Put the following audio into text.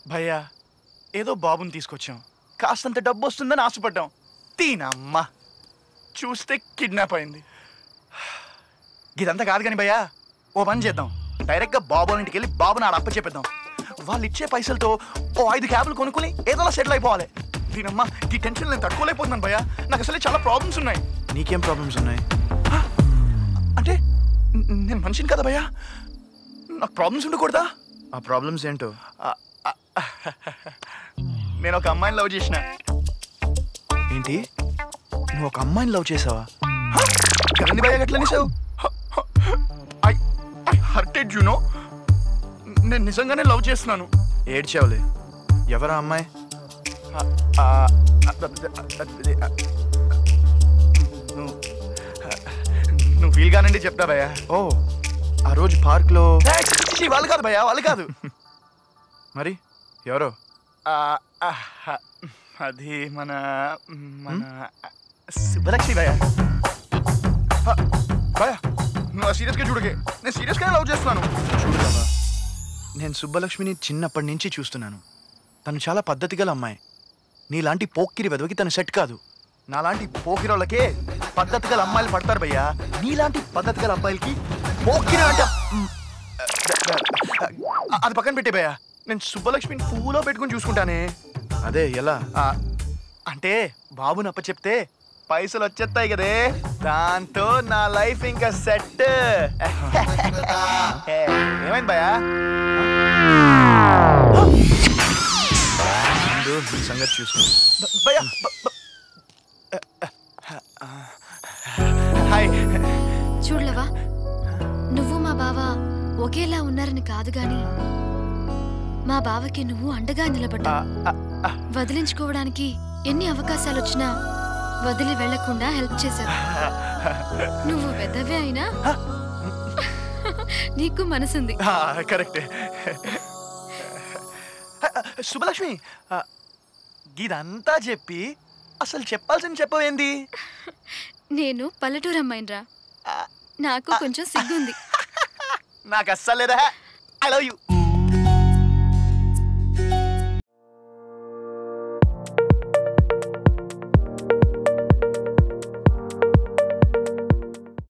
భయ్యా ఏదో బాబుని తీసుకొచ్చాం కాస్తంత డబ్బు వస్తుందని ఆశపడ్డాం తీనమ్మా చూస్తే కిడ్నాప్ అయింది ఇదంతా కాదు కానీ భయ్యా ఓ పని చేద్దాం డైరెక్ట్గా బాబు వాళ్ళ ఇంటికి వెళ్ళి బాబుని ఆడ అప్ప చెప్పేద్దాం వాళ్ళు ఇచ్చే పైసలతో ఓ ఐదు క్యాబ్లు కొనుక్కొని ఏదోలా సెటిల్ అయిపోవాలి దీనమ్మా ఈ టెన్షన్ నేను తట్టుకోలేకపోతున్నాను భయ్యా నాకు అసలే చాలా ప్రాబ్లమ్స్ ఉన్నాయి నీకేం ప్రాబ్లమ్స్ ఉన్నాయి అంటే న- నేను మనిషిని కదా భయ్యా నాకు ప్రాబ్లమ్స్ ఉండకూడదా ఆ ప్రాబ్లమ్స్ ఏంటో నేను ఒక అమ్మాయిని లవ్ చేసిన ఏంటి నువ్వు ఒక అమ్మాయిని లవ్ చేసావా కదండి భయ్యా గట్ల నిసావు I I hurted you no నేను నిజంగానే లవ్ చేస్తున్నాను ఏడ్చావులే ఎవరా అమ్మాయి ఆ, ఆ, అది, ఆ, నువ్వు నువ్వు ఫీల్ కానండి చెప్తా భయ్యా ఓ ఆ రోజు పార్క్లో ఏ, చి, చి, చి, వాళ్ళు కాదు భయ్యా వాళ్ళు కాదు మరి ఎవరో ఆ, ఆ, అది మన మన శుభలక్ష్మి భయ్యా ఆ, భయ్యా నువ్వు సీరియస్గా చూడకే నేను సీరియస్గానే లవ్ చేస్తున్నాను చూడదావా నేను సుబ్బలక్ష్మిని చిన్నప్పటి నుంచి చూస్తున్నాను తను చాలా పద్ధతి గల అమ్మాయి నీలాంటి పోక్కిరి వెదవికి తను సెట్ కాదు నాలాంటి పోకిరోళ్ళకే పద్ధతి గల అమ్మాయిలు పడతారు భయ్యా నీలాంటి పద్ధతి గల అబ్బాయిలకి పోకిరి అంట మ్, అది పక్కన పెట్టే భయ్యా నేను సుబ్బలక్ష్మిని పువ్వులో పెట్టుకుని చూసుకుంటానే అదే ఎలా ఆ, అంటే బాబుని అప్ప చెప్తే పైసలు వచ్చేస్తాయి కదే దాంతో నా లైఫ్ ఇంకా సెట్ ఏమైంది భయ్యా ముందు నీ సంగతి చూసుకో భ- భయ్యా భ- భ- హాయ్ చూడలవా నువ్వు మా బావ ఒకేలా ఉన్నారని కాదు గాని మా బావకి నువ్వు అండగా నిలబడ్డా ఆ, ఆ, వదిలించుకోవడానికి ఎన్ని అవకాశాలు వచ్చినా వదిలి వెళ్లకుండా హెల్ప్ చేశావు నువ్వు పెద్దవే అయినా నీకు మనసుంది ఆ, కరెక్టే శుభలక్ష్మి ఆ, ఇదంతా చెప్పి అసలు చెప్పాల్సింది చెప్పవేంది నేను పల్లెటూరు అమ్మాయినరా నాకు కొంచెం సిగ్గుంది నాకు అస్సలు లేదా ఐ లవ్ యూ